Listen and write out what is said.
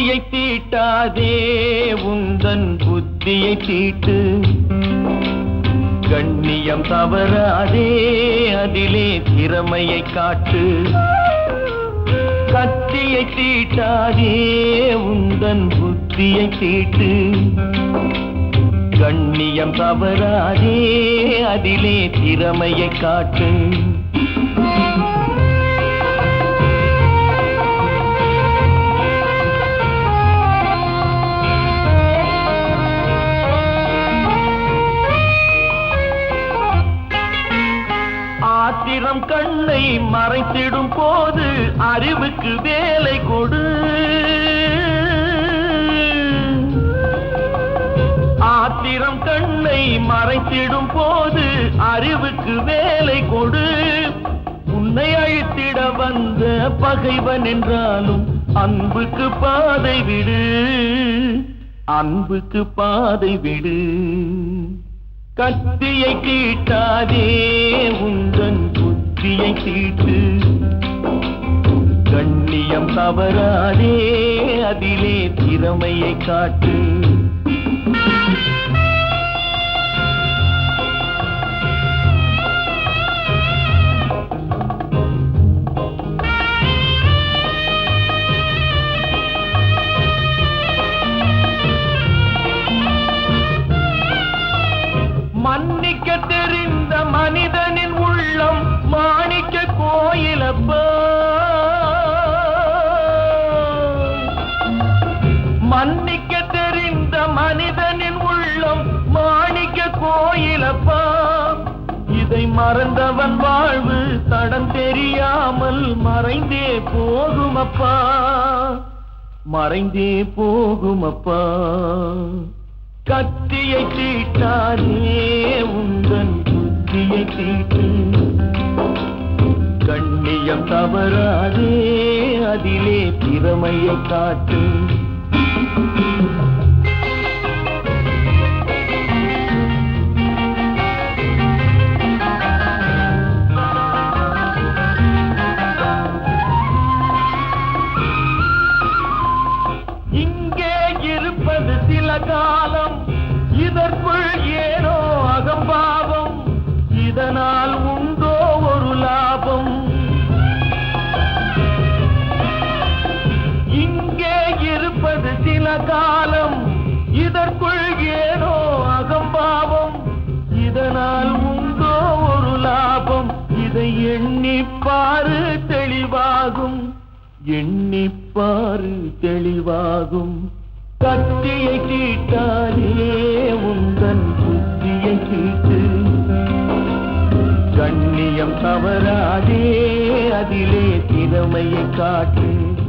கத்தியை தீட்டாதே உந்தன் புத்தியை தீட்டு கண்ணியம் தவறாதே அதிலே திறமையை காட்டு கத்தியை தீட்டாதே உந்தன் புத்தியை தீட்டு கண்ணியம் தவறாதே அதிலே திறமையை காட்டு ஆத்திரம் கண்ணை மறைத்திடும் போது அறிவுக்கு வேலை கொடு ஆத்திரம் கண்ணை மறைத்திடும் போது அறிவுக்கு வேலை கொடு உன்னை அழித்திட வந்த பகைவன் என்றாலும் அன்புக்கு பாதை விடு அன்புக்கு பாதை விடு கத்தியை தீட்டாதே உந்தன் புத்தியை தீட்டு கண்ணியம் தவறாதே அதிலே திறமையை காட்டு மன்னிக்க தெரிந்த மனிதனின் உள்ளம் மாணிக்க கோயிலப்பா மன்னிக்க தெரிந்த மனிதனின் உள்ளம் மாணிக்க கோயிலப்பா இதை மறந்தவன் வாழ்வு தடம் தெரியாமல் மறைந்தே போகுமப்பா மறைந்தே போகுமப்பா கத்தியை தீட்டாதே உந்தன் புத்தியை தீட்டு கண்ணியம் தவறாதே அதிலே திறமையை காட்டு இங்கே இருப்பது சில காலம் இதற்குள் ஏனோ அகம்பாவம் இதனால் உண்டோ ஒரு லாபம் இங்கே இருப்பது சில காலம் இதற்குள் ஏனோ அகம்பாவம் இதனால் உண்டோ ஒரு லாபம் இதை எண்ணிப்பாரு தெளிவாகும் எண்ணிப்பாரு தெளிவாகும் கத்தியை தீட்டாதே உந்தன் புத்தியை தீட்டு கண்ணியம் தவறாதே அதிலே திறமையை காட்டு